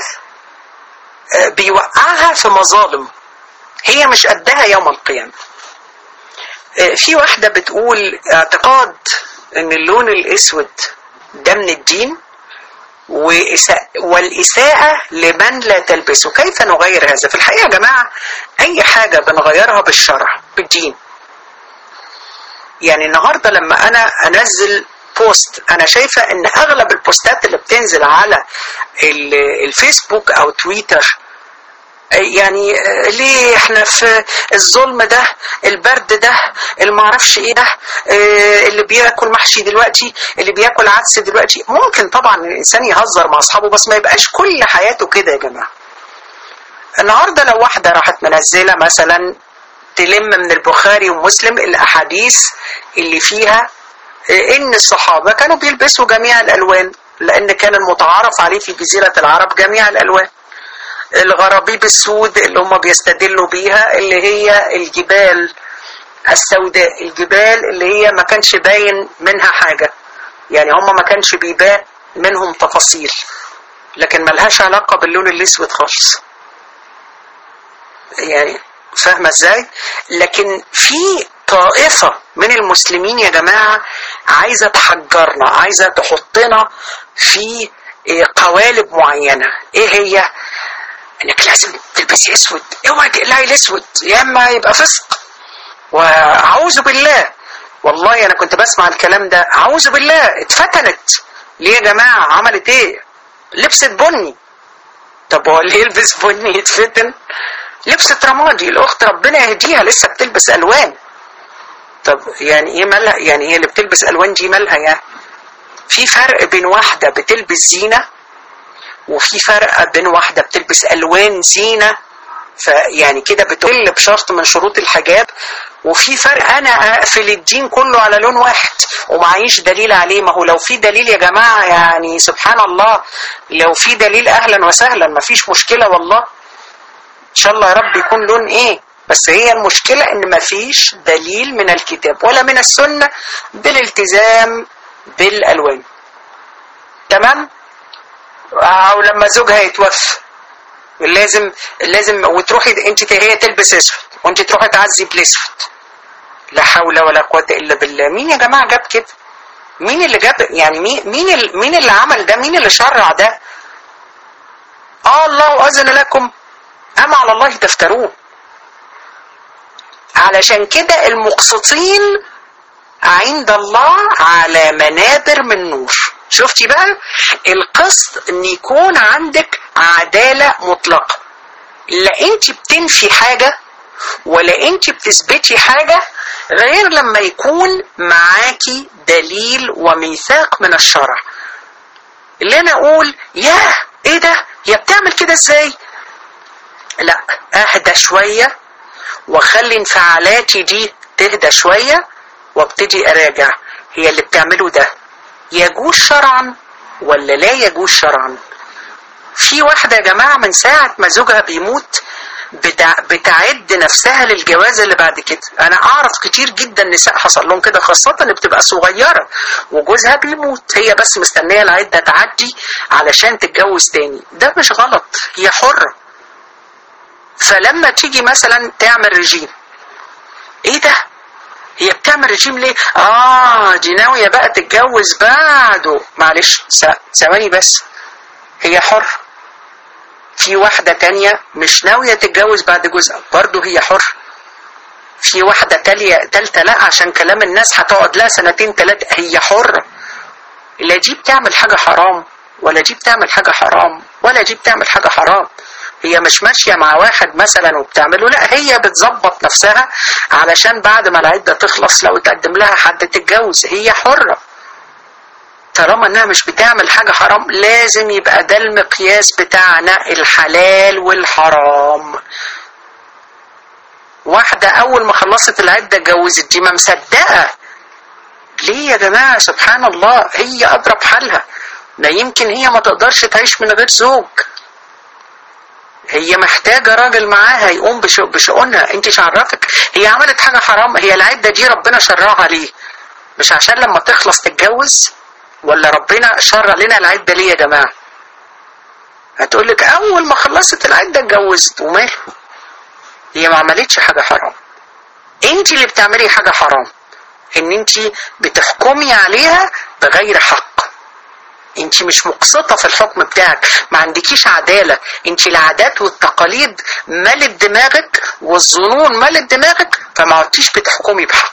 بيوقعها في مظالم هي مش قدها يوم القيامه في واحدة بتقول اعتقاد ان اللون الاسود ده من الدين والإساءة لمن لا تلبسه كيف نغير هذا في الحقيقة يا جماعة أي حاجة بنغيرها بالشرع بالدين يعني النهاردة لما أنا أنزل بوست أنا شايفة أن أغلب البوستات اللي بتنزل على الفيسبوك أو تويتر يعني ليه احنا في الظلم ده البرد ده المعرفش ايه ده اللي بياكل محشي دلوقتي اللي بياكل عدس دلوقتي ممكن طبعا الانسان يهزر مع اصحابه بس ما يبقاش كل حياته كده يا جماعه النهارده لو واحده راحت منزله مثلا تلم من البخاري ومسلم الاحاديث اللي فيها ان الصحابه كانوا بيلبسوا جميع الالوان لان كان المتعارف عليه في جزيره العرب جميع الالوان الغرابيب السود اللي هم بيستدلوا بيها اللي هي الجبال السوداء الجبال اللي هي ما كانش باين منها حاجة يعني هم ما كانش بيبان منهم تفاصيل لكن ملهاش علاقة باللون الاسود خالص يعني فاهمة ازاي لكن في طائفة من المسلمين يا جماعة عايزة تحجرنا عايزة تحطنا في قوالب معينة ايه هي انك لازم تلبسي اسود اوعي تقلعي الاسود يا اما يبقى فسق واعوذ بالله والله انا كنت بسمع الكلام ده اعوذ بالله اتفتنت ليه يا جماعه عملت ايه لبست بني طب هو اللي يلبس بني يتفتن لبست رمادي الاخت ربنا يهديها لسه بتلبس الوان طب يعني ايه مالها يعني هي اللي بتلبس الوان دي مالها يعني في فرق بين واحده بتلبس زينه وفي فرق بين واحده بتلبس الوان زينه فيعني كده بتقل بشرط من شروط الحجاب وفي فرق انا اقفل الدين كله على لون واحد ومعيش دليل عليه ما هو لو في دليل يا جماعه يعني سبحان الله لو في دليل اهلا وسهلا ما فيش مشكله والله ان شاء الله يا رب يكون لون ايه بس هي المشكله ان ما فيش دليل من الكتاب ولا من السنه بالالتزام بالالوان تمام او لما زوجها يتوفى لازم لازم وتروحي انت هي تلبس اسود وانت تروحي تعزي بالاسود لا حول ولا قوه الا بالله مين يا جماعه جاب كده مين اللي جاب يعني مين مين اللي مين اللي عمل ده مين اللي شرع ده اه الله اذن لكم ام على الله تفترون علشان كده المقسطين عند الله على منابر من نور شفتي بقى القسط ان يكون عندك عدالة مطلقة لا انت بتنفي حاجة ولا انت بتثبتي حاجة غير لما يكون معاكي دليل وميثاق من الشرع اللي انا اقول ياه ايه ده هي بتعمل كده ازاي لا اهدى شوية واخلي انفعالاتي دي تهدى شوية وابتدي اراجع هي اللي بتعمله ده يجوز شرعا ولا لا يجوز شرعا في واحدة يا جماعة من ساعة ما زوجها بيموت بتع... بتعد نفسها للجواز اللي بعد كده انا اعرف كتير جدا نساء حصل لهم كده خاصة اللي بتبقى صغيرة وجوزها بيموت هي بس مستنية العدة تعدي علشان تتجوز تاني ده مش غلط هي حرة فلما تيجي مثلا تعمل رجيم ايه ده هي بتعمل رجيم ليه اه دي ناوية بقى تتجوز بعده معلش ثواني بس هي حر في واحدة تانية مش ناوية تتجوز بعد جوزها برضه هي حر في واحدة تالية تالتة لا عشان كلام الناس هتقعد لها سنتين تلاتة هي حرة لا دي بتعمل حاجة حرام ولا دي بتعمل حاجة حرام ولا دي بتعمل حاجة حرام هي مش ماشية مع واحد مثلا وبتعمله لا هي بتظبط نفسها علشان بعد ما العدة تخلص لو تقدم لها حد تتجوز هي حرة طالما انها مش بتعمل حاجة حرام لازم يبقى ده المقياس بتاعنا الحلال والحرام واحدة اول ما خلصت العدة اتجوزت دي ما مصدقة ليه يا جماعة سبحان الله هي اضرب حالها ده يمكن هي ما تقدرش تعيش من غير زوج هي محتاجة راجل معاها يقوم بشؤونها انت شعرفك هي عملت حاجة حرام هي العدة دي ربنا شرعها ليه مش عشان لما تخلص تتجوز ولا ربنا شرع لنا العدة ليه يا جماعة هتقول لك اول ما خلصت العدة اتجوزت وماله هي ما عملتش حاجة حرام انت اللي بتعملي حاجة حرام ان انت بتحكمي عليها بغير حق انت مش مقسطة في الحكم بتاعك ما عندكيش عدالة انت العادات والتقاليد ملت دماغك والظنون ملت دماغك فما عدتيش بتحكمي بحق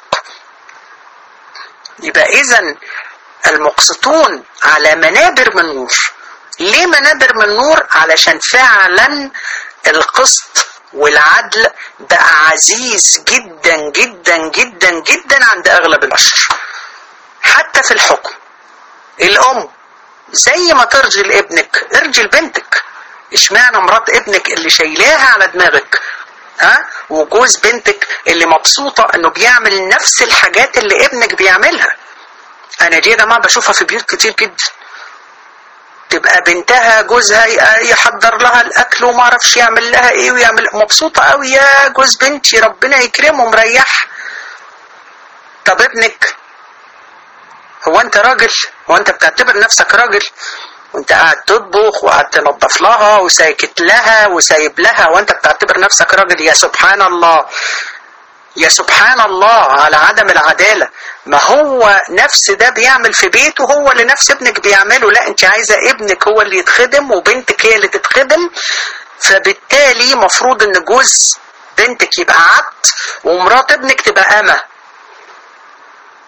يبقى اذا المقسطون على منابر من نور ليه منابر من نور علشان فعلا القسط والعدل بقى عزيز جدا جدا جدا جدا عند اغلب البشر حتى في الحكم الام زي ما ترجل ابنك ارجل بنتك اشمعنى مرات ابنك اللي شايلاها على دماغك ها وجوز بنتك اللي مبسوطة انه بيعمل نفس الحاجات اللي ابنك بيعملها انا دي يا جماعة بشوفها في بيوت كتير جدا تبقى بنتها جوزها يحضر لها الاكل وما اعرفش يعمل لها ايه ويعمل مبسوطة قوي يا جوز بنتي ربنا يكرمه مريح طب ابنك هو انت راجل هو انت بتعتبر نفسك راجل وانت قاعد تطبخ وقاعد تنظف لها وساكت لها وسايب لها وانت بتعتبر نفسك راجل يا سبحان الله يا سبحان الله على عدم العدالة ما هو نفس ده بيعمل في بيته هو اللي نفس ابنك بيعمله لا انت عايزة ابنك هو اللي يتخدم وبنتك هي اللي تتخدم فبالتالي مفروض ان جوز بنتك يبقى عبد ومرات ابنك تبقى أمة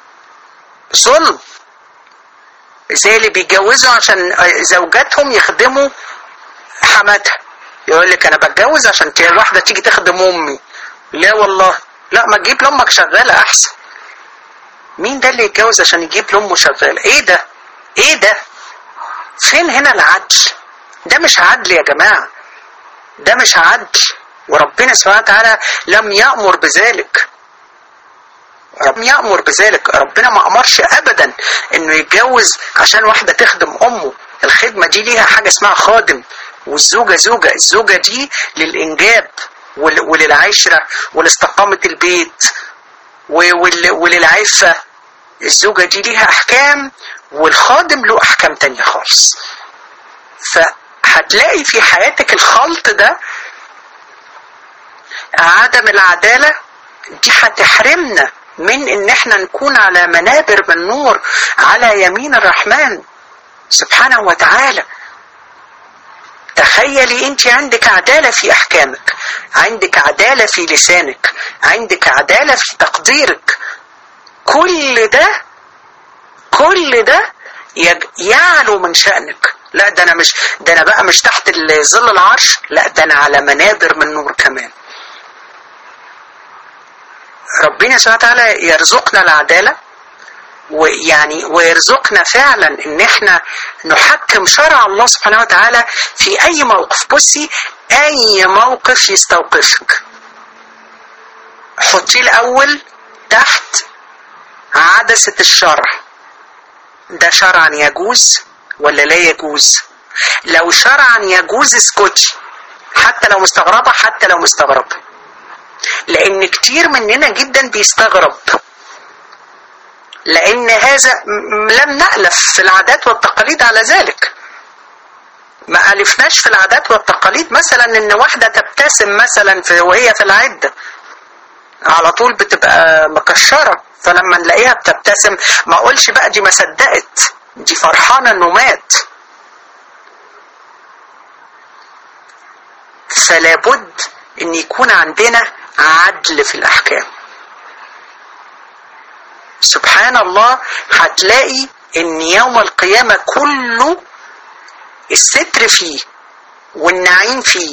ظلم زي اللي بيتجوزوا عشان زوجاتهم يخدموا حماتها يقول لك انا بتجوز عشان واحده تيجي تخدم امي لا والله لا ما تجيب لامك شغاله احسن مين ده اللي يتجوز عشان يجيب لامه شغاله ايه ده ايه ده فين هنا العدل ده مش عدل يا جماعه ده مش عدل وربنا سبحانه وتعالى لم يأمر بذلك لم يأمر بذلك ربنا ما أمرش أبدا إنه يتجوز عشان واحدة تخدم أمه الخدمة دي ليها حاجة اسمها خادم والزوجة زوجة الزوجة دي للإنجاب وللعشرة ولاستقامة البيت وللعفة الزوجة دي ليها أحكام والخادم له أحكام تانية خالص فهتلاقي في حياتك الخلط ده عدم العدالة دي هتحرمنا من ان احنا نكون على منابر من نور على يمين الرحمن سبحانه وتعالى تخيلي انت عندك عدالة في احكامك عندك عدالة في لسانك عندك عدالة في تقديرك كل ده كل ده يعلو من شأنك لا ده انا مش ده انا بقى مش تحت ظل العرش لا ده انا على منابر من نور كمان ربنا سبحانه وتعالى يرزقنا العدالة ويعني ويرزقنا فعلا ان احنا نحكم شرع الله سبحانه وتعالى في اي موقف بصي اي موقف يستوقفك حطيه الاول تحت عدسة الشرع ده شرعا يجوز ولا لا يجوز لو شرعا يجوز اسكتي حتى لو مستغربة حتى لو مستغربة لان كتير مننا جدا بيستغرب لان هذا لم نألف في العادات والتقاليد على ذلك ما ألفناش في العادات والتقاليد مثلا ان واحدة تبتسم مثلا في وهي في العدة على طول بتبقى مكشرة فلما نلاقيها بتبتسم ما اقولش بقى دي ما صدقت دي فرحانة انه مات فلا بد ان يكون عندنا عدل في الاحكام سبحان الله هتلاقي ان يوم القيامة كله الستر فيه والنعيم فيه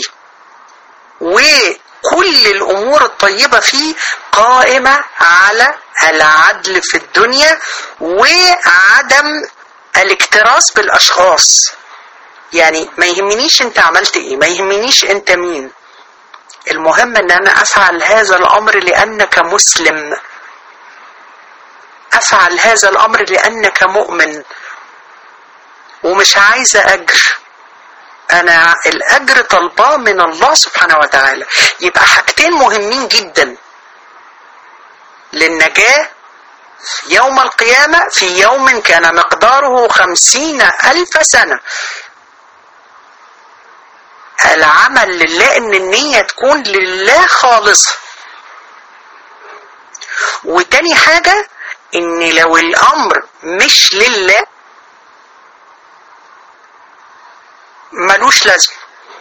وكل الامور الطيبة فيه قائمة على العدل في الدنيا وعدم الاكتراث بالاشخاص يعني ما يهمنيش انت عملت ايه ما يهمنيش انت مين المهم ان انا افعل هذا الامر لانك مسلم افعل هذا الامر لانك مؤمن ومش عايزه اجر انا الاجر طلباه من الله سبحانه وتعالى يبقى حاجتين مهمين جدا للنجاه يوم القيامة في يوم كان مقداره خمسين ألف سنة العمل لله ان النية تكون لله خالصة وتاني حاجة ان لو الامر مش لله ملوش لازمة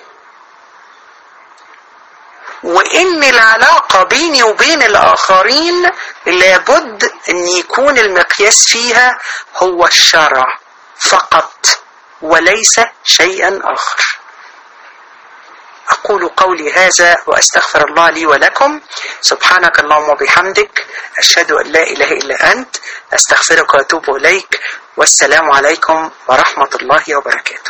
وان العلاقة بيني وبين الاخرين لابد ان يكون المقياس فيها هو الشرع فقط وليس شيئا اخر أقول قولي هذا وأستغفر الله لي ولكم سبحانك اللهم وبحمدك أشهد أن لا إله إلا أنت أستغفرك وأتوب إليك والسلام عليكم ورحمة الله وبركاته